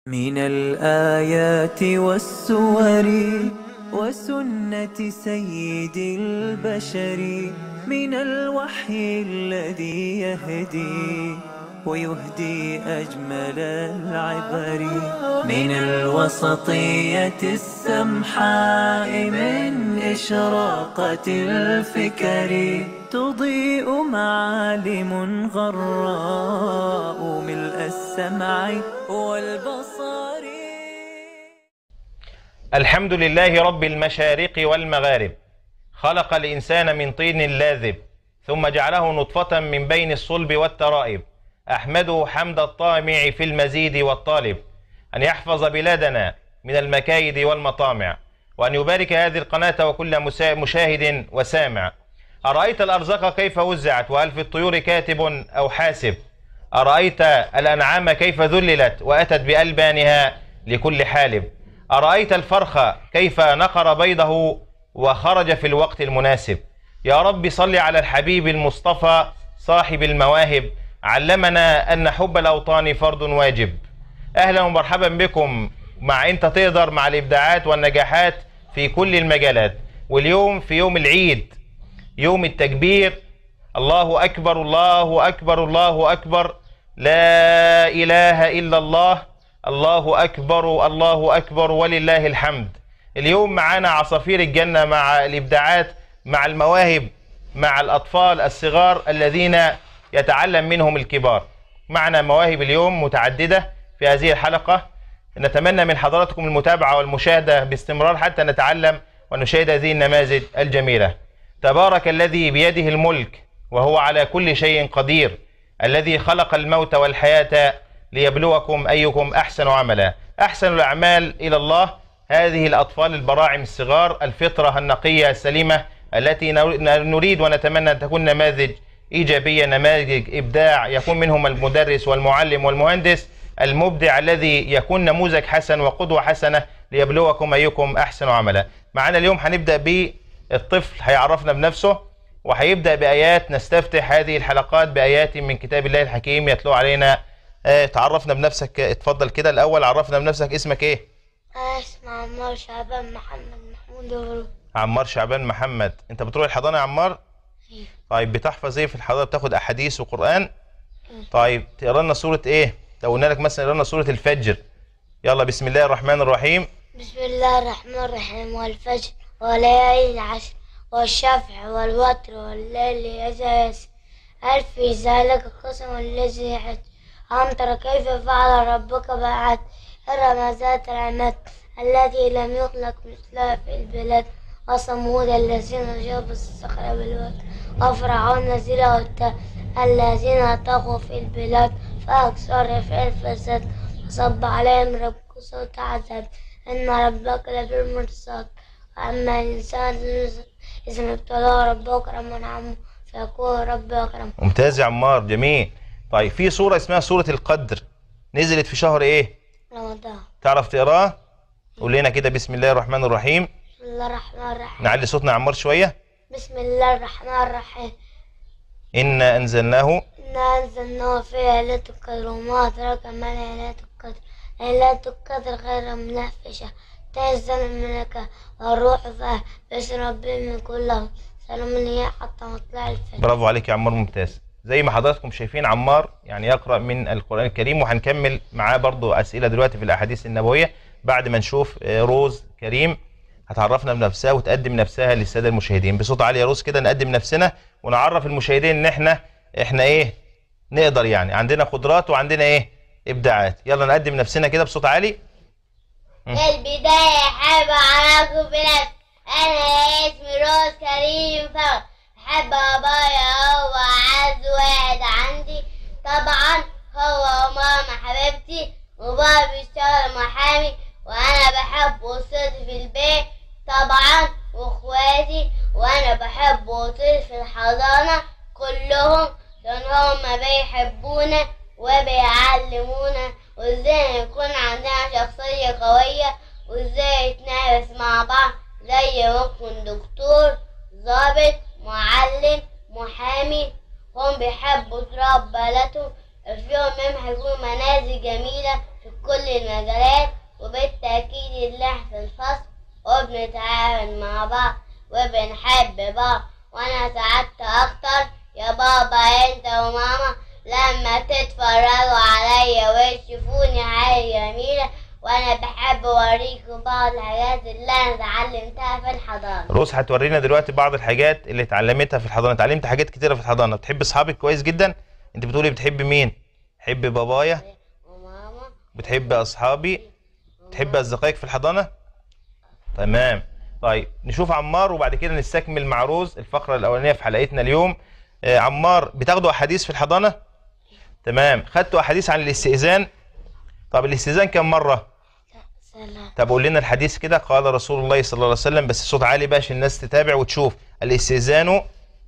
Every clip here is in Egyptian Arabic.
من الآيات والسور وسنة سيد البشر من الوحي الذي يهدي ويهدي أجمل العبر من الوسطية السمحاء من إشراقة الفكر تضيء معالم غراء ملء السمع والبصر الحمد لله رب المشارق والمغارب خلق الإنسان من طين لاذب ثم جعله نطفة من بين الصلب والترائب أحمده حمد الطامع في المزيد والطالب أن يحفظ بلادنا من المكايد والمطامع وأن يبارك هذه القناة وكل مسا- مشاهد وسامع أرأيت الأرزاق كيف وزعت وهل في الطيور كاتب أو حاسب أرأيت الأنعام كيف ذللت وأتت بألبانها لكل حالب أرأيت الفرخ كيف نقر بيضه وخرج في الوقت المناسب يا رب صل على الحبيب المصطفى صاحب المواهب علمنا أن حب الأوطان فرض واجب أهلا ومرحبا بكم مع أنت تقدر مع الإبداعات والنجاحات في كل المجالات واليوم في يوم العيد يوم التكبير الله أكبر الله أكبر الله أكبر لا إله إلا الله الله أكبر الله أكبر ولله الحمد اليوم معانا عصافير الجنة مع الإبداعات مع المواهب مع الأطفال الصغار الذين يتعلم منهم الكبار معنا مواهب اليوم متعددة في هذه الحلقة نتمنى من حضراتكم المتابعة والمشاهدة باستمرار حتى نتعلم ونشاهد هذه النماذج الجميلة تبارك الذي بيده الملك وهو على كل شيء قدير الذي خلق الموت والحياة ليبلوكم أيكم أحسن عملا أحسن الأعمال إلى الله هذه الأطفال البراعم الصغار الفطرة النقية السليمة التي نريد ونتمنى أن تكون نماذج إيجابية نماذج إبداع يكون منهم المدرس والمعلم والمهندس المبدع الذي يكون نموذج حسن وقدوة حسنة ليبلوكم أيكم أحسن عملا معنا اليوم هنبدأ بالطفل هيعرفنا بنفسه وهيبدأ بآيات نستفتح هذه الحلقات بآيات من كتاب الله الحكيم يتلو علينا آه تعرفنا بنفسك آه، اتفضل كده الأول عرفنا بنفسك اسمك إيه أنا اسمي عمار شعبان محمد محمود غروب عمار شعبان محمد انت بتروح الحضانة يا عمار أيوة. طيب بتحفظ ايه في الحضانة بتاخد احاديث وقرآن طيب تقرا لنا سورة ايه لو قلنا لك مثلا اقرا لنا سورة الفجر يلا بسم الله الرحمن الرحيم بسم الله الرحمن الرحيم والفجر وليالي العشر والشفع والوتر والليل إذا يسر هل في ذلك قسم الذي حج ألم تر كيف فعل ربك بعد إرم ذات العماد التي لم يخلق مثلها في البلاد وثمود الذين جابوا الصخر بالواد وفرعون ذي الأوتاد الذين طغوا في البلاد فأكثر في الفساد وصب عليهم ربك صوت عذاب إن ربك لبالمرصاد وأما الإنسان إذا ما ابتلاه ربه كرم ونعمه فيقول ربي أكرم ممتاز يا عمار جميل طيب في سورة اسمها سورة القدر نزلت في شهر ايه رمضان تعرف تقراها قول لنا كده بسم الله الرحمن الرحيم بسم الله الرحمن الرحيم نعلي صوتنا يا عمار شوية بسم الله الرحمن الرحيم إنا أنزلناه إنا أنزلناه في ليلة القدر وما أدراك ما ليلة القدر ليلة القدر خير منفشة تنزل الملكة والروح فيها باسم ربهم من كل أمر سلام هي حتى مطلع الفجر برافو عليك يا عمار ممتاز زي ما حضراتكم شايفين عمار يعني يقرأ من القرآن الكريم وهنكمل معاه برضو أسئلة دلوقتي في الأحاديث النبوية بعد ما نشوف آه، روز كريم هتعرفنا بنفسها وتقدم نفسها للسادة المشاهدين بصوت عالي يا روز كده نقدم نفسنا ونعرف المشاهدين ان احنا احنا ايه نقدر يعني عندنا قدرات وعندنا ايه ابداعات يلا نقدم نفسنا كده بصوت عالي في البداية حابب أعرفكم بنفسي أنا اسمي روز كريم فوز بحب بابايا هو أعز واحد عندي طبعا هو وماما حبيبتي وبابا بيشتغل محامي وأنا بحب أسرتي في البيت طبعا وإخواتي وأنا بحب أسرتي في الحضانة كلهم لأن هما بيحبونا وبيعلمونا وازاي يكون عندنا شخصية قوية وازاي نتنافس مع بعض زي ما يكون دكتور ضابط معلم محامي هم بيحبوا تراب بلدهم فيهم هم هيكون منازل جميلة في كل المجالات وبالتأكيد اللي إحنا في الفصل وبنتعاون مع بعض وبنحب بعض وأنا سعدت أكتر يا بابا أنت وماما لما تتفرجوا عليا وتشوفوني حاجة جميلة وأنا بحب أوريكم بعض الحاجات اللي أنا اتعلمتها في الحضانة روز هتورينا دلوقتي بعض الحاجات اللي اتعلمتها في الحضانه اتعلمت حاجات كتيره في الحضانه بتحب اصحابك كويس جدا انت بتقولي بتحب مين بتحب بابايا وماما بتحب اصحابي بتحب اصدقائك في الحضانه تمام طيب نشوف عمار وبعد كده نستكمل مع روز الفقره الاولانيه في حلقتنا اليوم آه عمار بتاخدوا احاديث في الحضانه تمام خدتوا احاديث عن الاستئذان طب الاستئذان كم مره سلام طب قول لنا الحديث كده قال رسول الله صلى الله عليه وسلم بس صوت عالي بقى عشان الناس تتابع وتشوف الاستئذان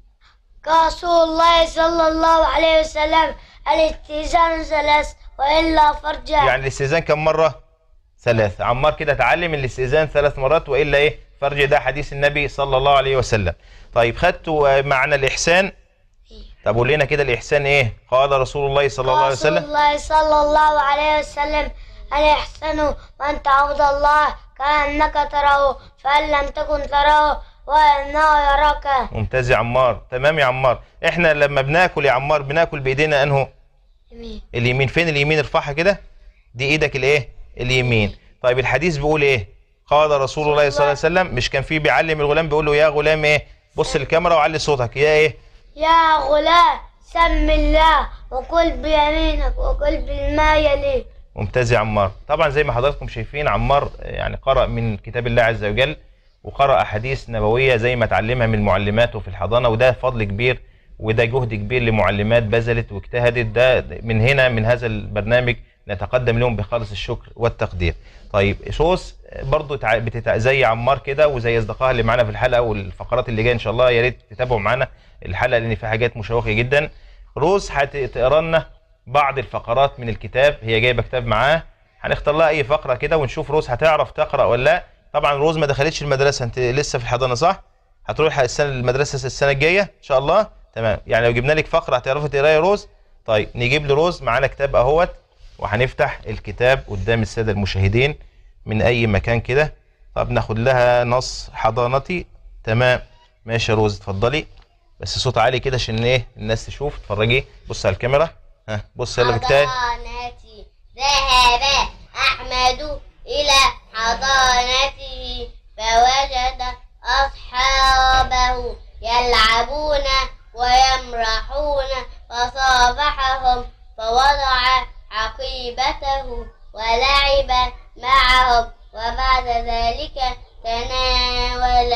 قال رسول الله صلى الله عليه وسلم الاستئذان ثلاث وإلا فرجع يعني الاستئذان كم مره ثلاث عمار كده اتعلم الاستئذان ثلاث مرات والا ايه فرج ده حديث النبي صلى الله عليه وسلم طيب خدتوا آه، معنى الاحسان طب قول لنا كده الاحسان ايه قال رسول الله صلى الله عليه رسول وسلم الله صلى الله عليه وسلم الإحسان أن تعبد الله كأنك تراه فإن لم تكن تراه وإنه يراك ممتاز يا عمار تمام يا عمار احنا لما بناكل يا عمار بناكل بايدينا انه يمين اليمين فين اليمين ارفعها كده دي ايدك الايه اليمين طيب الحديث بيقول ايه قال رسول الله صلى الله عليه وسلم مش كان في بيعلم الغلام بيقول له يا غلام ايه بص الكاميرا وعلي صوتك يا ايه يا غلام سم الله وكل بيمينك وكل بالما يليك ممتاز يا عمار طبعا زي ما حضراتكم شايفين عمار يعني قرأ من كتاب الله عز وجل وقرأ أحاديث نبوية زي ما اتعلمها من معلماته في الحضانة وده فضل كبير وده جهد كبير لمعلمات بذلت واجتهدت ده من هنا من هذا البرنامج نتقدم لهم بخالص الشكر والتقدير طيب شوس برضو تع- بتتع... زي عمار كده وزي اصدقائها اللي معانا في الحلقه والفقرات اللي جايه ان شاء الله يا ريت تتابعوا معانا الحلقه لان فيها حاجات مشوقه جدا روز هتقرا لنا بعض الفقرات من الكتاب هي جايبه كتاب معاه هنختار لها اي فقره كده ونشوف روز هتعرف تقرا ولا لا طبعا روز ما دخلتش المدرسه انت لسه في الحضانه صح هتروح السنه المدرسه السنه الجايه ان شاء الله تمام يعني لو جبنا لك فقره هتعرفي تقراي يا روز طيب نجيب لروز معانا كتاب اهوت وهنفتح الكتاب قدام الساده المشاهدين من اي مكان كده طب ناخد لها نص حضانتي تمام ماشي يا روز اتفضلي بس صوت عالي كده عشان ايه الناس تشوف اتفرجي بص على الكاميرا ها بص يلا بكتاب حضانتي ذهب أحمد إلى حضانته فوجد أصحابه يلعبون ويمرحون فصافحهم فوضع عقيبته ولعب معهم وبعد ذلك تناول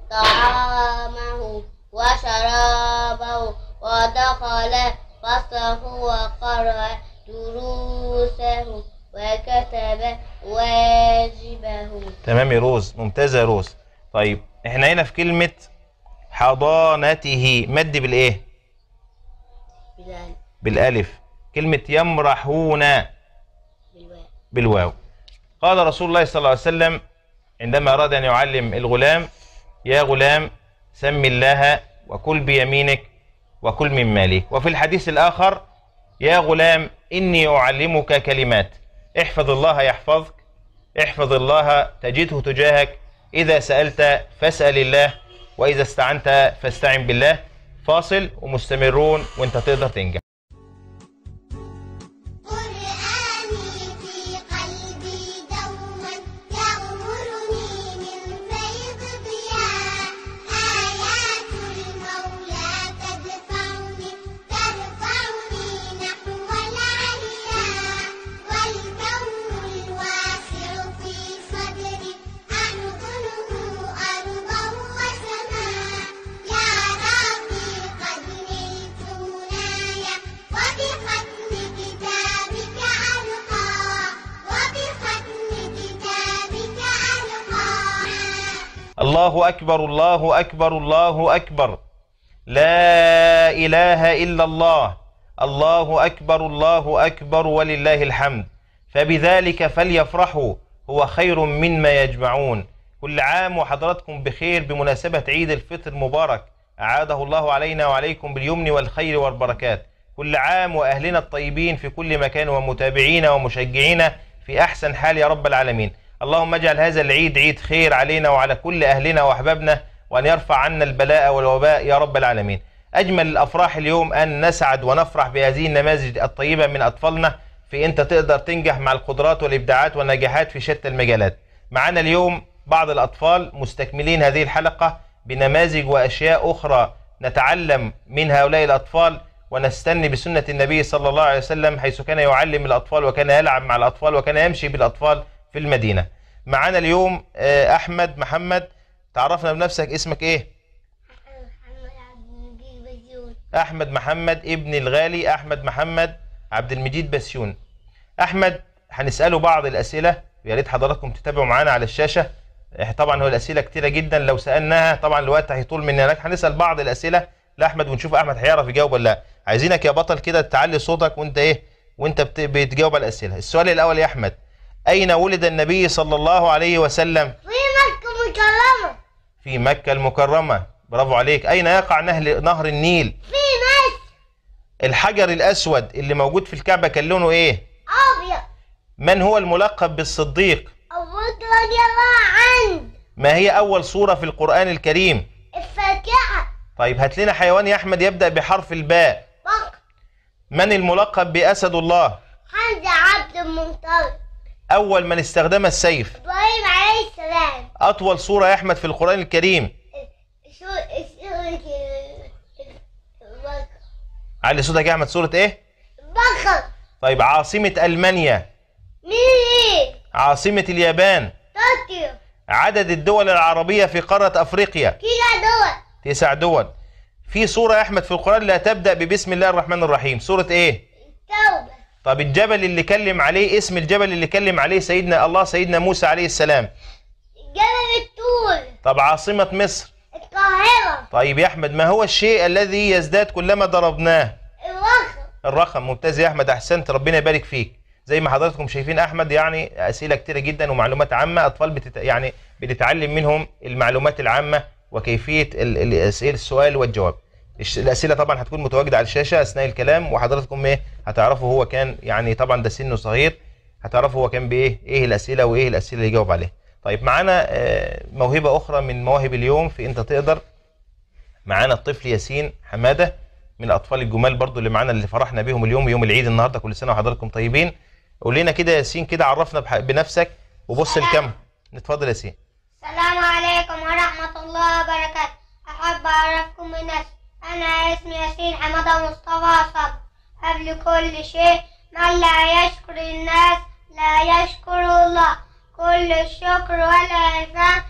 طعامه وشرابه ودخل فصله وقرأ دروسه وكتب واجبه تمام يا روز ممتازه يا روز طيب احنا هنا في كلمه حضانته مد بالايه بالواو بالالف كلمه يمرحون بالواو بالواو قال رسول الله صلى الله عليه وسلم عندما أراد أن يعلم الغلام يا غلام سم الله وكل بيمينك وكل من مالك وفي الحديث الآخر يا غلام إني أعلمك كلمات احفظ الله يحفظك احفظ الله تجده تجاهك إذا سألت فاسأل الله وإذا استعنت فاستعن بالله فاصل ومستمرون وانت تقدر تنجح قرآني في قلبي دوما يغمرني من فيض ضياء آيات المولى تدفعني ترفعني نحو العليا والكون الواسع في صدري أنظره أرضا وسماء يا ربي قد نلت منايا وبختم كتابك ألقى وبختم كتابك ألقى الله أكبر الله أكبر الله أكبر لا إله إلا الله الله أكبر الله أكبر ولله الحمد فبذلك فليفرحوا هو خير مما يجمعون كل عام وحضراتكم بخير بمناسبة عيد الفطر المبارك أعاده الله علينا وعليكم باليمن والخير والبركات كل عام وأهلنا الطيبين في كل مكان ومتابعينا ومشجعينا في احسن حال يا رب العالمين اللهم اجعل هذا العيد عيد خير علينا وعلى كل اهلنا واحبابنا وان يرفع عنا البلاء والوباء يا رب العالمين اجمل الافراح اليوم ان نسعد ونفرح بهذه النماذج الطيبه من اطفالنا في انت تقدر تنجح مع القدرات والابداعات والنجاحات في شتى المجالات معنا اليوم بعض الاطفال مستكملين هذه الحلقه بنماذج واشياء اخرى نتعلم من هؤلاء الاطفال ونستني بسنه النبي صلى الله عليه وسلم حيث كان يعلم الاطفال وكان يلعب مع الاطفال وكان يمشي بالاطفال في المدينه معنا اليوم آه، احمد محمد تعرفنا بنفسك اسمك ايه محمد عبد المجيد بزيون احمد محمد ابن الغالي احمد محمد عبد المجيد بسيون احمد هنساله بعض الاسئله يا ريت حضراتكم تتابعوا معانا على الشاشه إح- طبعا هو الاسئله كتيره جدا لو سالناها طبعا الوقت هيطول مننا لكن هنسال بعض الاسئله لاحمد ونشوف احمد هيعرف يجاوب ولا لا عايزينك يا بطل كده تعلي صوتك وانت ايه وانت بت- بتجاوب على الاسئله السؤال الاول يا احمد اين ولد النبي صلى الله عليه وسلم في مكة مكرمة في مكه المكرمه برافو عليك اين يقع نهر نهر النيل في مصر الحجر الاسود اللي موجود في الكعبه كان لونه ايه أبيض من هو الملقب بالصديق أبو بكر رضي الله عنه ما هي اول سوره في القران الكريم الفاكهة طيب هات لنا حيوان يا احمد يبدا بحرف الباء بكر من الملقب باسد الله حمزة عبد المطلب اول من استخدم السيف إبراهيم عليه السلام اطول سوره يا احمد في القران الكريم شو سورة بكر علي صوتك يا احمد سوره ايه بكر طيب عاصمه المانيا مين عاصمه اليابان طوكيو عدد الدول العربيه في قاره افريقيا كده دول تسع دول في سوره يا احمد في القران لا تبدا ببسم الله الرحمن الرحيم سوره ايه توبة طب الجبل اللي كلم عليه اسم الجبل اللي كلم عليه سيدنا الله سيدنا موسى عليه السلام جبل الطول طب عاصمة مصر القاهرة طيب يا أحمد ما هو الشيء الذي يزداد كلما ضربناه الوخر الرقم ممتاز يا أحمد أحسنت ربنا يبارك فيك زي ما حضراتكم شايفين أحمد يعني أسئلة كتيرة جدا ومعلومات عامة أطفال بتت... يعني بنتعلم منهم المعلومات العامة وكيفية ال... الأسئلة السؤال والجواب الش- الأسئلة طبعا هتكون متواجدة على الشاشة أثناء الكلام وحضراتكم إيه هتعرفوا هو كان يعني طبعا ده سنه صغير هتعرفوا هو كان بإيه إيه الأسئلة وإيه الأسئلة اللي يجاوب عليها طيب معانا آه، موهبة أخرى من مواهب اليوم في أنت تقدر معانا الطفل ياسين حماده من الاطفال الجمال برضو اللي معانا اللي فرحنا بيهم اليوم يوم العيد النهارده كل سنه وحضراتكم طيبين قول لنا كده يا ياسين كده عرفنا بح- بنفسك وبص الكاميرا نتفضل يا ياسين السلام عليكم ورحمة الله وبركاته أحب أعرفكم بنفسي أنا اسمي ياسين حمادة مصطفى صبر قبل كل شيء من لا يشكر الناس لا يشكر الله كل الشكر والإحسان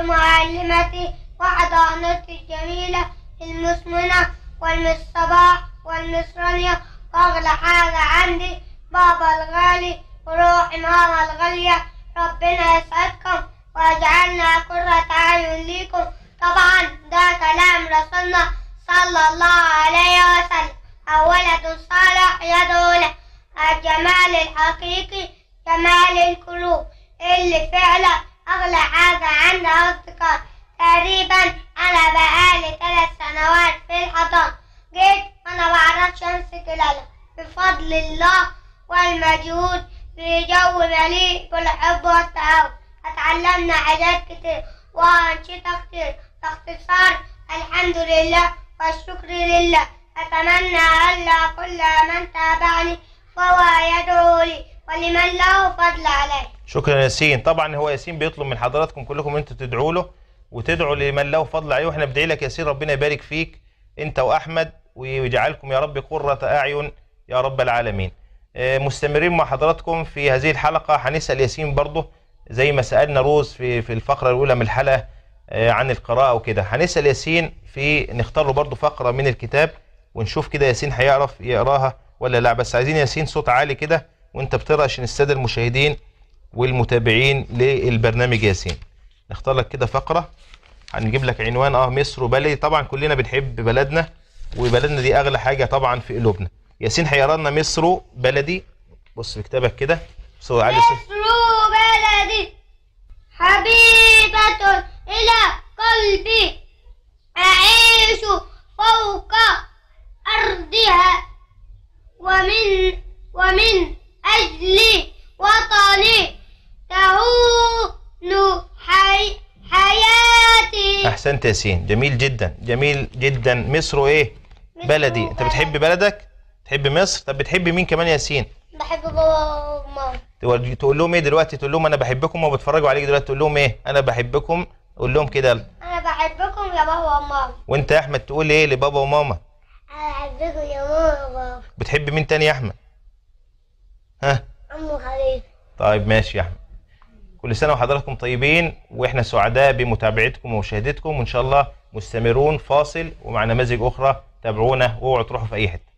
لمعلمتي وحضانتي الجميلة المسمنة والمس صباح والمس رانيا وأغلى حاجة عندي بابا الغالي وروحي ماما الغالية ربنا يسعدكم واجعلنا قرة أعين ليكم طبعا ده كلام رسولنا صلى الله عليه وسلم أولد صالح يدعو له الجمال الحقيقي جمال القلوب اللي فعلا أغلى حاجة عند أصدقاء تقريبا أنا بقالي ثلاث سنوات في الحضانة جيت وأنا بعرفش أمسك القلم بفضل الله والمجهود في جو مليء بالحب والتعاون اتعلمنا حاجات كتير وأنشطة كتير باختصار الحمد لله والشكر لله أتمنى ألا كل من تابعني فهو يدعو لي ولمن له فضل عليه شكرا يا ياسين طبعا هو ياسين بيطلب من حضراتكم كلكم انتوا تدعوا له وتدعوا لمن له فضل عليه واحنا بندعي لك يا ياسين ربنا يبارك فيك انت واحمد ويجعلكم يا رب قرة اعين يا رب العالمين آه، مستمرين مع حضراتكم في هذه الحلقة هنسأل ياسين برضه زي ما سألنا روز في في الفقرة الأولى من الحلقة آه، عن القراءة وكده هنسأل ياسين في نختار له برضه فقرة من الكتاب ونشوف كده ياسين هيعرف يقراها ولا لا بس عايزين ياسين صوت عالي كده وانت بتقرا عشان السادة المشاهدين والمتابعين للبرنامج ياسين نختار لك كده فقرة هنجيب لك عنوان اه مصر وبلدي طبعا كلنا بنحب بلدنا وبلدنا دي اغلى حاجة طبعا في قلوبنا ياسين هيقرا لنا مصر بلدي بص في كتابك كده صوت عالي صوت مصر بلدي حبيبة إلى قلبي أعيش فوق أرضها ومن ومن أجل وطني احسنت يا ياسين جميل جدا جميل جدا مصر وايه بلدي انت بتحب بلدك تحب مصر طب بتحب مين كمان يا ياسين بحب بابا وماما تقول تقول لهم ايه دلوقتي تقول لهم انا بحبكم وبتفرجوا عليك دلوقتي تقول لهم ايه انا بحبكم قول لهم كده يلا. انا بحبكم يا بابا وماما وانت يا احمد تقول ايه لبابا وماما انا بحبكم يا ماما وبابا بتحب مين تاني يا احمد ها ام خليل طيب ماشي يا احمد كل سنه وحضراتكم طيبين واحنا سعداء بمتابعتكم ومشاهدتكم وان شاء الله مستمرون فاصل ومع نماذج اخرى تابعونا واوعوا تروحوا في اي حته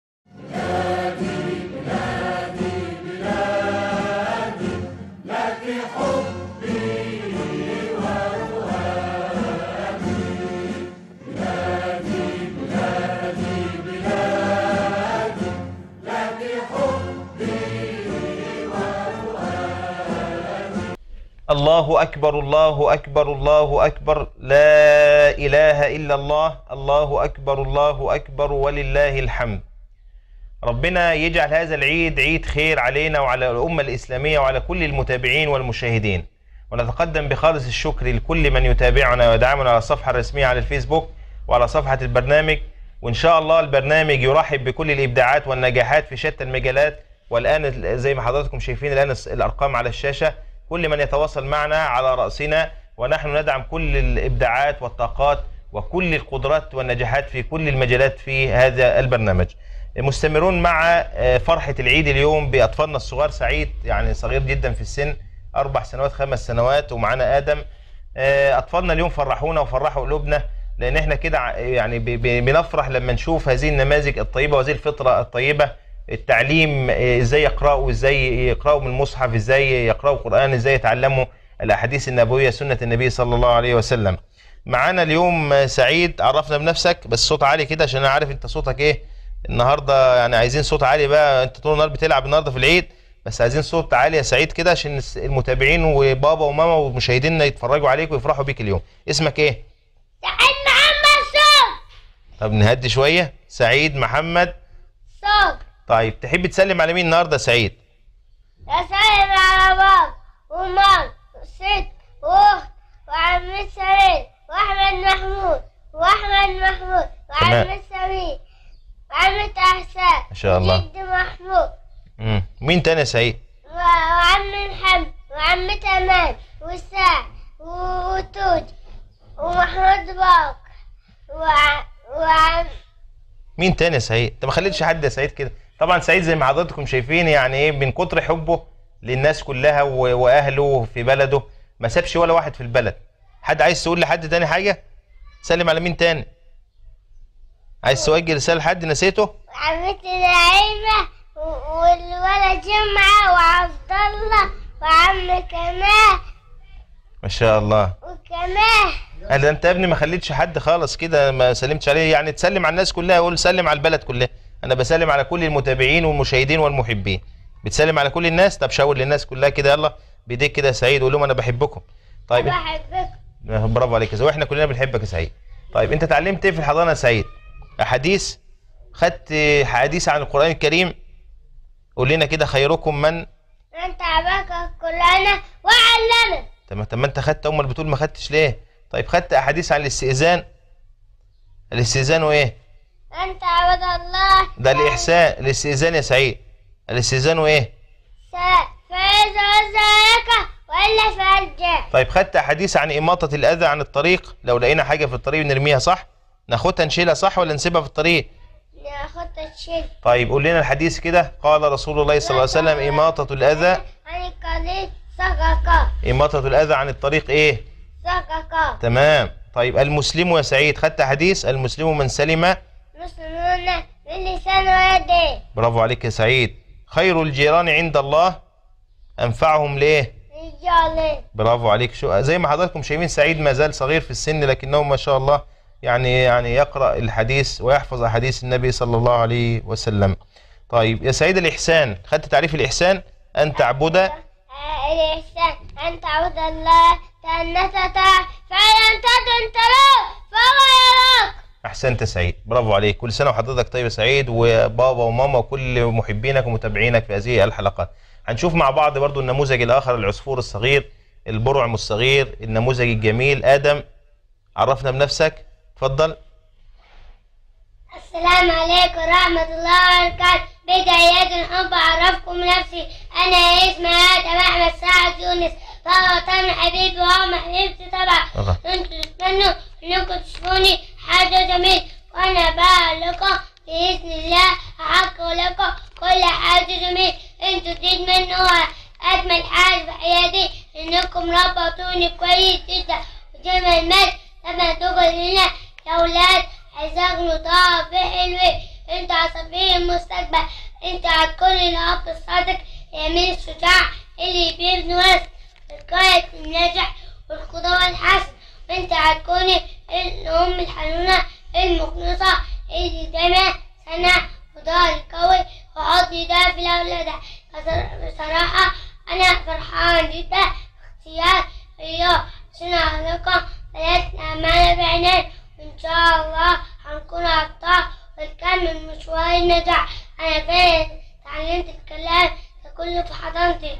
الله أكبر الله أكبر الله أكبر لا إله إلا الله الله أكبر الله أكبر ولله الحمد ربنا يجعل هذا العيد عيد خير علينا وعلى الأمة الإسلامية وعلى كل المتابعين والمشاهدين ونتقدم بخالص الشكر لكل من يتابعنا ويدعمنا على الصفحة الرسمية على الفيسبوك وعلى صفحة البرنامج وإن شاء الله البرنامج يرحب بكل الإبداعات والنجاحات في شتى المجالات والآن زي ما حضراتكم شايفين الآن الأرقام على الشاشة كل من يتواصل معنا على رأسنا ونحن ندعم كل الإبداعات والطاقات وكل القدرات والنجاحات في كل المجالات في هذا البرنامج مستمرون مع آه، فرحة العيد اليوم بأطفالنا الصغار سعيد يعني صغير جدا في السن أربع سنوات خمس سنوات ومعانا آدم آه، أطفالنا اليوم فرحونا وفرحوا قلوبنا لأن احنا كده ع- يعني ب- ب- بنفرح لما نشوف هذه النماذج الطيبة وهذه الفطرة الطيبة التعليم آه، ازاي يقرأوا ازاي يقرأوا من المصحف ازاي يقرأوا القرآن ازاي يتعلموا الأحاديث النبوية سنة النبي صلى الله عليه وسلم معانا اليوم آه، سعيد عرفنا بنفسك بس صوت عالي كده عشان انا عارف انت صوتك ايه النهارده يعني عايزين صوت عالي بقى انت طول النهار بتلعب النهارده في العيد بس عايزين صوت عالي يا سعيد كده عشان الس- المتابعين وبابا وماما ومشاهدينا يتفرجوا عليك ويفرحوا بيك اليوم اسمك ايه سعيد محمد صوت طب نهدي شويه سعيد محمد صوت طيب تحب تسلم على مين النهارده يا سعيد يا سعيد على بابا ومام وست واخت وعم سعيد واحمد محمود واحمد محمود وعم تمام. سمير وعمة احسان ما شاء الله. وجد محمود مم. مين تاني يا سعيد و- وعم محمد وعم تمام وسعد و- وتوج ومحمود باق وع- وعم مين تاني يا سعيد انت ما خليتش حد يا سعيد كده طبعا سعيد زي ما حضراتكم شايفين يعني ايه من كتر حبه للناس كلها و- واهله في بلده ما سابش ولا واحد في البلد حد عايز تقول لحد تاني حاجه سلم على مين تاني عايز توجه رساله لحد نسيته وعمتي نعيمة و- والولد جمعة وعبد الله وعم كمال ما شاء الله وكمال قال ده انت يا ابني ما خليتش حد خالص كده ما سلمتش عليه يعني تسلم على الناس كلها يقول سلم على البلد كلها انا بسلم على كل المتابعين والمشاهدين والمحبين بتسلم على كل الناس طب شاور للناس كلها كده يلا بايديك كده يا سعيد قول لهم انا بحبكم طيب بحبك برافو عليك يا سعيد واحنا كلنا بنحبك يا سعيد طيب انت اتعلمت ايه في الحضانه يا سعيد احاديث خدت حديث عن القران الكريم قول لنا كده خيركم من انت عباك كلنا وعلمك طب ما- طب ما انت خدت امال بتقول ما خدتش ليه طيب خدت احاديث عن الاستئذان الاستئذان وايه انت عبد الله ده الاحسان الاستئذان يا سعيد الاستئذان وايه سلام فإذا وزعك وإلا فارجع طيب خدت احاديث عن اماطه الاذى عن الطريق لو لقينا حاجه في الطريق نرميها صح ناخدها نشيلها صح ولا نسيبها في الطريق ناخد الشيء طيب قول لنا الحديث كده قال رسول الله صلى الله عليه وسلم اماطه الاذى عن القليل سقك اماطه الاذى عن الطريق ايه سقك تمام طيب المسلم يا سعيد خدت حديث المسلم من سلم مسلمون باللسان ويديه برافو عليك يا سعيد خير الجيران عند الله انفعهم ليه رجال برافو عليك شو زي ما حضراتكم شايفين سعيد ما زال صغير في السن لكنه ما شاء الله يعني يعني يقرأ الحديث ويحفظ أحاديث النبي صلى الله عليه وسلم طيب يا سعيد الإحسان خدت تعريف الإحسان أن تعبد آه، الإحسان أن تعبد الله كأنك تراه فإن لم تكن تراه فهو يراك أحسنت يا سعيد برافو عليك كل سنة وحضرتك طيب يا سعيد وبابا وماما وكل محبينك ومتابعينك في هذه الحلقات هنشوف مع بعض برضو النموذج الآخر العصفور الصغير البرعم الصغير النموذج الجميل آدم عرفنا بنفسك اتفضل السلام عليكم ورحمة الله وبركاته بداية أحب أعرفكم نفسي أنا اسمي آدم أحمد سعد يونس فهو وطن حبيبي وهم حبيبتي طبعا الله. انتوا تتمنوا انكم تشوفوني حاجة جميل وانا بقى لكم بإذن الله هحقق لكم كل حاجة جميل انتوا تتمنوها أجمل حاجة في حياتي انكم ربطوني كويس جدا وزي المال لما تقول لنا يا ولاد عايزاكم طاقة في حلوة انتوا عصافير المستقبل انت هتكون الأب الصادق الأمين الشجاع اللي بيبني وسط القائد الناجح والقدوة الحسن وانت هتكوني الأم الحنونة المخلصة اللي دايما سنة وظهر قوي وحضني ده في الأولاد بصر- بصراحة أنا فرحان جدا باختيار اليوم عشان أعلقكم بلدنا أمانة بعنان وإن شاء الله هنكون أبطال ونكمل مشوار النجاح أنا فعلا تعلمت الكلام ده كله في حضانتي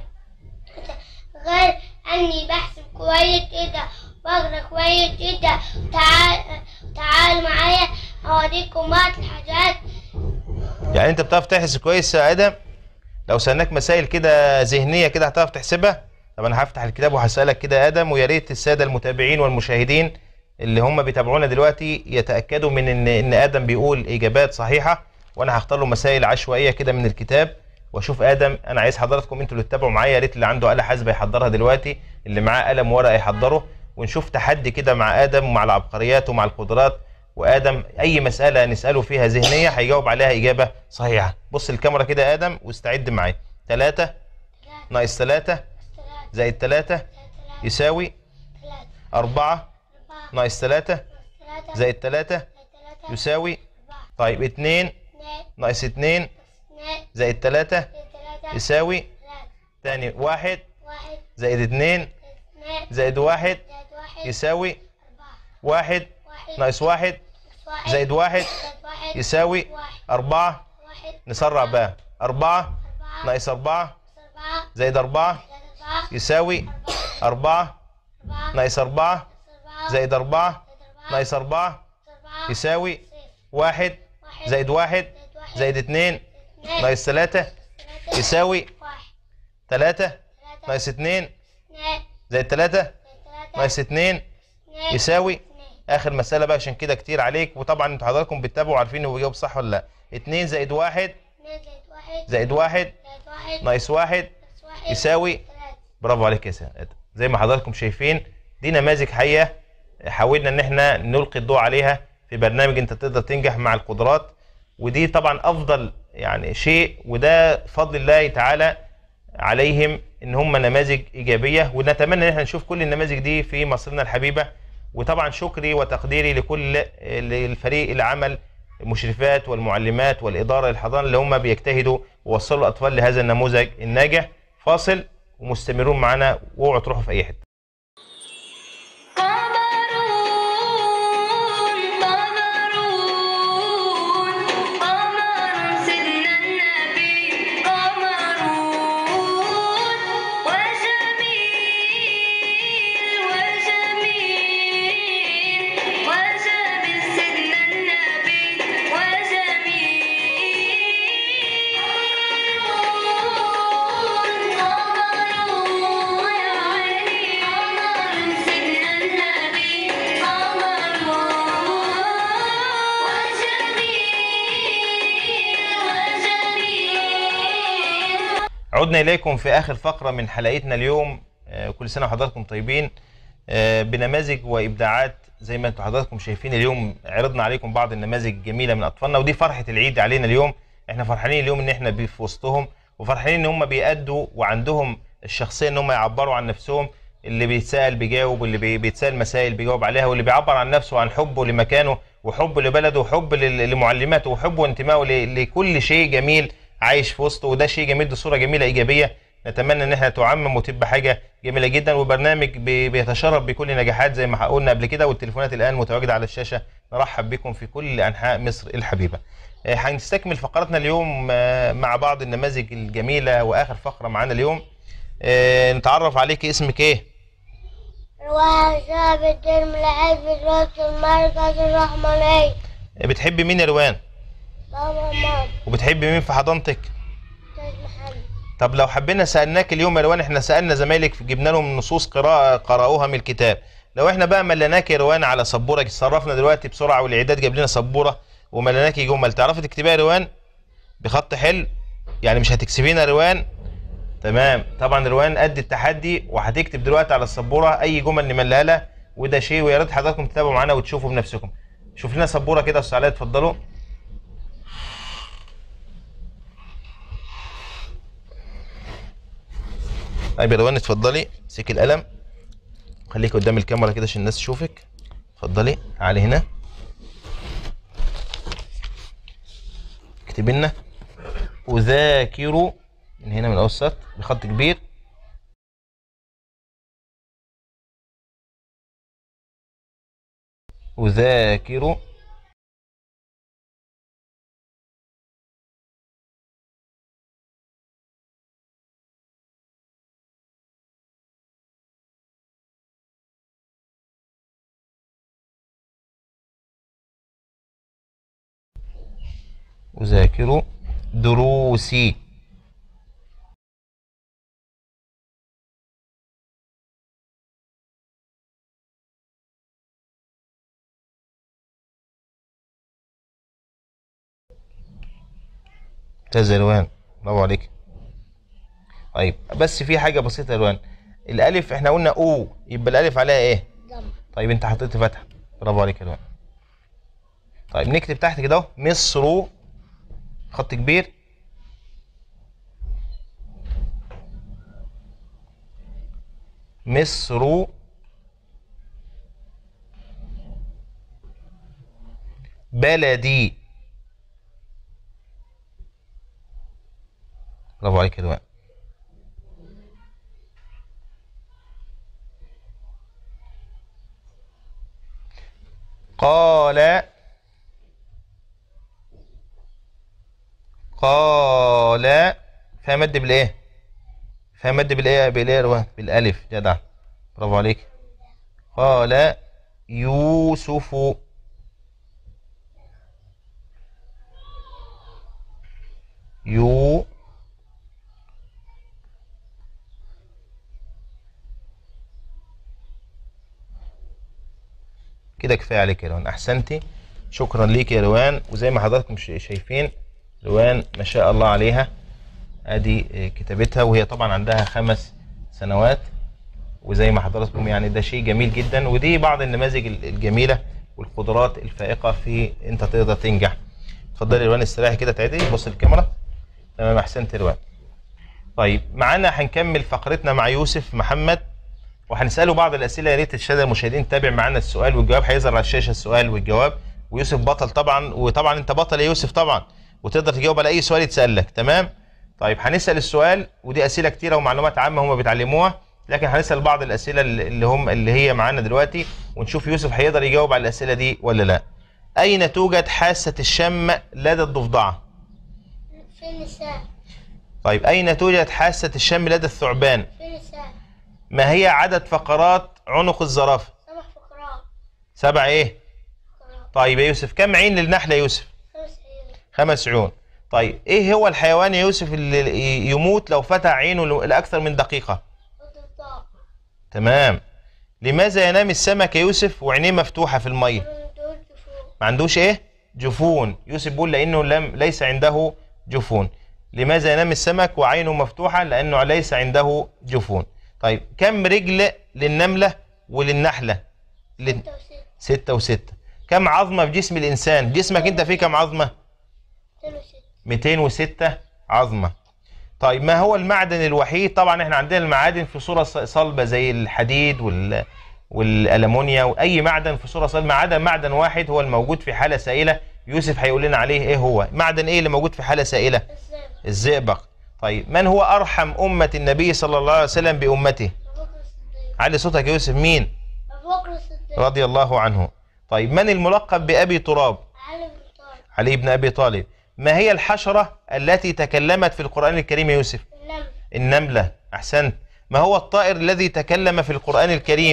غير أني بحسب كويس جدا بقرا كويس جدا تعال تعالوا معايا أوريكم بعض الحاجات يعني انت بتعرف تحسب كويس يا ادم لو سالناك مسائل كده ذهنيه كده هتعرف تحسبها طب انا هفتح الكتاب وهسالك كده يا ادم ويا ريت الساده المتابعين والمشاهدين اللي هم بيتابعونا دلوقتي يتاكدوا من ان ان ادم بيقول اجابات صحيحه وانا هختار له مسائل عشوائيه كده من الكتاب واشوف ادم انا عايز حضراتكم انتوا اللي تتابعوا معايا يا ريت اللي عنده آلة حاسبة يحضرها دلوقتي اللي معاه قلم ورقه يحضره ونشوف تحدي كده مع ادم ومع العبقريات ومع القدرات وادم اي مساله نساله فيها ذهنيه هيجاوب عليها اجابه صحيحه بص الكاميرا كده يا ادم واستعد معايا 3 ناقص 3 زائد 3 يساوي 4 ناقص 3 زائد 3 يساوي طيب 2 ناقص 2 زائد 3 يساوي تاني 1 زائد 2 زائد 1 يساوي 1 ناقص 1 زائد 1 يساوي 4 نسرع بقى 4 ناقص 4 زائد 4 يساوي 4 ناقص 4 زائد 4 ناقص 4 يساوي 1 زائد 1 زائد 2 ناقص 3 يساوي 3 ناقص 2 زائد 3 ناقص 2 يساوي اخر مساله بقى عشان كده كتير عليك وطبعا انتوا حضراتكم بتتابعوا عارفين هو بيجاوب صح ولا لا 2 زائد 1 زائد 1 ناقص 1 يساوي برافو عليك يا سيد زي ما حضراتكم شايفين دي نماذج حيه حاولنا ان احنا نلقي الضوء عليها في برنامج انت تقدر تنجح مع القدرات ودي طبعا افضل يعني شيء وده فضل الله تعالى عليهم ان هم نماذج ايجابيه ونتمنى ان احنا نشوف كل النماذج دي في مصرنا الحبيبه وطبعا شكري وتقديري لكل الفريق العمل المشرفات والمعلمات والاداره الحضانه اللي هم بيجتهدوا ووصلوا الاطفال لهذا النموذج الناجح فاصل ومستمرون معنا واوعوا تروحوا في اي حته قمرون قمرون قمر سيدنا النبي قمرون وجميل وجميل وجميل سيدنا النبي وجميل قمرون يا عيني قمر سيدنا النبي قمرون وجميل وجميل عدنا إليكم في آخر فقرة من حلقتنا اليوم آه، كل سنة وحضراتكم طيبين آه، بنماذج وإبداعات زي ما انتم حضراتكم شايفين اليوم عرضنا عليكم بعض النماذج الجميلة من أطفالنا ودي فرحة العيد علينا اليوم احنا فرحانين اليوم ان احنا بي- في وسطهم وفرحانين ان هم بيأدوا وعندهم الشخصية ان هم يعبروا عن نفسهم اللي بيتسأل بيجاوب واللي بي- بيتسأل مسائل بيجاوب عليها واللي بيعبر عن نفسه وعن حبه لمكانه وحبه لبلده وحب لل- لمعلماته وحبه وانتمائه ل- لكل شيء جميل عايش في وسطه وده شيء جميل دي صورة جميلة إيجابية نتمنى ان احنا تعمم وتبقى حاجه جميله جدا وبرنامج بي- بيتشرف بكل نجاحات زي ما قلنا قبل كده والتليفونات الان متواجده على الشاشه نرحب بكم في كل انحاء مصر الحبيبه. آه، هنستكمل فقراتنا اليوم آه، مع بعض النماذج الجميله واخر فقره معانا اليوم. آه، نتعرف عليك اسمك ايه؟ رواها شاب الدين من العلم الوقت المركز الرحمني بتحبي مين يا روان بابا مام وبتحبي مين في حضانتك أستاذ محمد طب لو حبينا سالناك اليوم يا روان احنا سالنا زمايلك جبنا لهم نصوص قراءه قراوها من الكتاب لو احنا بقى مليناك يا روان على سبوره صرفنا دلوقتي بسرعه والاعداد جاب لنا سبوره ومليناكي جمل تعرفي تكتبيها يا روان بخط حلو يعني مش هتكسبينا يا روان تمام طبعا روان قد التحدي وهتكتب دلوقتي على السبوره اي جمل نملها لها وده شيء ويا ريت حضراتكم تتابعوا معانا وتشوفوا بنفسكم شوف لنا سبوره كده يا استاذ علاء اتفضلوا طيب يا روان اتفضلي امسكي القلم خليك قدام الكاميرا كده عشان الناس تشوفك اتفضلي تعالي هنا اكتبي لنا اذاكر من هنا من اول سطر بخط كبير اذاكر أذاكر دروسي ممتاز يا روان برافو عليك طيب بس في حاجة بسيطة يا روان الألف احنا قلنا أو يبقى الألف عليها إيه؟ ضم طيب أنت حطيت فتحة برافو عليك يا روان طيب نكتب تحت كده اهو مصر خط كبير مصر بلدي برافو عليك يا لؤي قال قال فيها مد بالايه فيها مد بالايه بالايه يا روان؟ بالالف جدع برافو عليك قال يوسف يو كده كفايه عليك يا روان احسنتي شكرا ليك يا روان وزي ما حضراتكم شا- شايفين روان ما شاء الله عليها ادي آه، كتابتها وهي طبعا عندها خمس سنوات وزي ما حضراتكم يعني ده شيء جميل جدا ودي بعض النماذج ال- الجميله والقدرات الفائقه في انت تقدر تنجح اتفضلي يا روان استريحي كده تعدي بص الكاميرا تمام احسنت يا روان طيب معانا هنكمل فقرتنا مع يوسف محمد وهنساله بعض الاسئله يا ريت الساده المشاهدين تتابع معانا السؤال والجواب هيظهر على الشاشه السؤال والجواب ويوسف بطل طبعا وطبعا انت بطل يا يوسف طبعا وتقدر تجاوب على اي سؤال يتسال لك تمام طيب هنسال السؤال ودي اسئله كتيره ومعلومات عامه هم بيتعلموها لكن هنسال بعض الاسئله اللي هم اللي هي معانا دلوقتي ونشوف يوسف هيقدر يجاوب على الاسئله دي ولا لا اين توجد حاسه الشم لدى الضفدعه في النساء طيب اين توجد حاسه الشم لدى الثعبان في النساء ما هي عدد فقرات عنق الزرافه سبع فقرات سبع ايه فقرات طيب يا يوسف كم عين للنحله يا يوسف خمس عيون خمس عيون طيب ايه هو الحيوان يا يوسف اللي يموت لو فتح عينه ل- لاكثر من دقيقه الضفدع تمام لماذا ينام السمك يا يوسف وعينيه مفتوحه في الميه من دول جفون ما عندوش ايه جفون يوسف بيقول لانه لم ليس عنده جفون لماذا ينام السمك وعينه مفتوحه لانه ليس عنده جفون طيب كم رجل للنمله وللنحله لل... ستة وستة ستة وستة كم عظمة في جسم الإنسان جسمك أنت فيه كم عظمة اثنين وستة 206 عظمة طيب ما هو المعدن الوحيد طبعا احنا عندنا المعادن في صورة ص- صلبة زي الحديد وال والألمونيا وأي معدن في صورة صلبة ما عدا معدن واحد هو الموجود في حالة سائلة يوسف هيقول لنا عليه ايه هو معدن ايه اللي موجود في حالة سائلة الزئبق الزئبق طيب من هو أرحم أمة النبي صلى الله عليه وسلم بأمته أبو بكر الصديق علي صوتك يا يوسف مين أبو بكر الصديق رضي الله عنه طيب من الملقب بأبي تراب علي بن طالب علي بن ابي طالب ما هي الحشره التي تكلمت في القران الكريم يا يوسف النمل النمله احسنت ما هو الطائر الذي تكلم في القران الكريم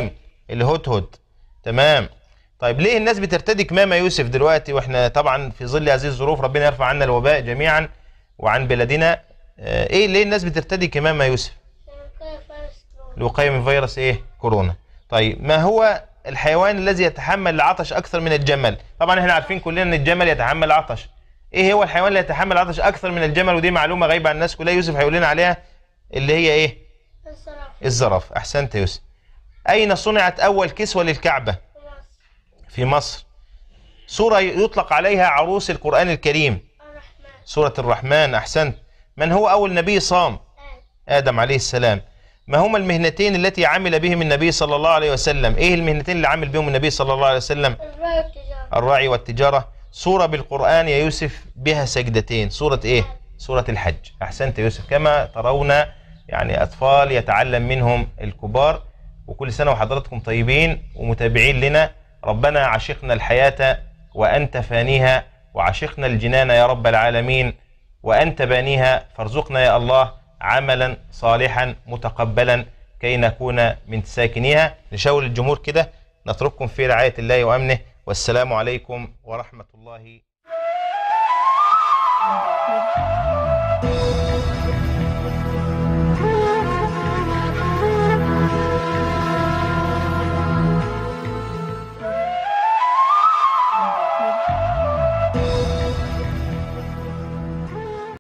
الهدهد تمام طيب ليه الناس بترتدي كمامة يوسف دلوقتي واحنا طبعا في ظل هذه الظروف ربنا يرفع عنا الوباء جميعا وعن بلادنا آه، ايه ليه الناس بترتدي كمامة يوسف الوقاية من فيروس ايه كورونا طيب ما هو الحيوان الذي يتحمل العطش اكثر من الجمل طبعا احنا عارفين كلنا ان الجمل يتحمل العطش ايه هو الحيوان اللي يتحمل العطش اكثر من الجمل ودي معلومة غايبة عن الناس كلها يوسف هيقول لنا عليها اللي هي ايه الزرافة احسنت يا يوسف اين صنعت اول كسوة للكعبة في مصر سورة يطلق عليها عروس القرآن الكريم سورة الرحمن أحسنت من هو أول نبي صام آدم عليه السلام ما هما المهنتين التي عمل بهم النبي صلى الله عليه وسلم إيه المهنتين اللي عمل بهم النبي صلى الله عليه وسلم الراعي والتجارة سورة بالقرآن يا يوسف بها سجدتين سورة إيه سورة الحج أحسنت يا يوسف كما ترون يعني أطفال يتعلم منهم الكبار وكل سنة وحضراتكم طيبين ومتابعين لنا ربنا عشقنا الحياة وأنت فانيها وعشقنا الجنان يا رب العالمين وأنت بانيها فارزقنا يا الله عملا صالحا متقبلا كي نكون من ساكنيها نشاور الجمهور كده نترككم في رعاية الله وأمنه والسلام عليكم ورحمة الله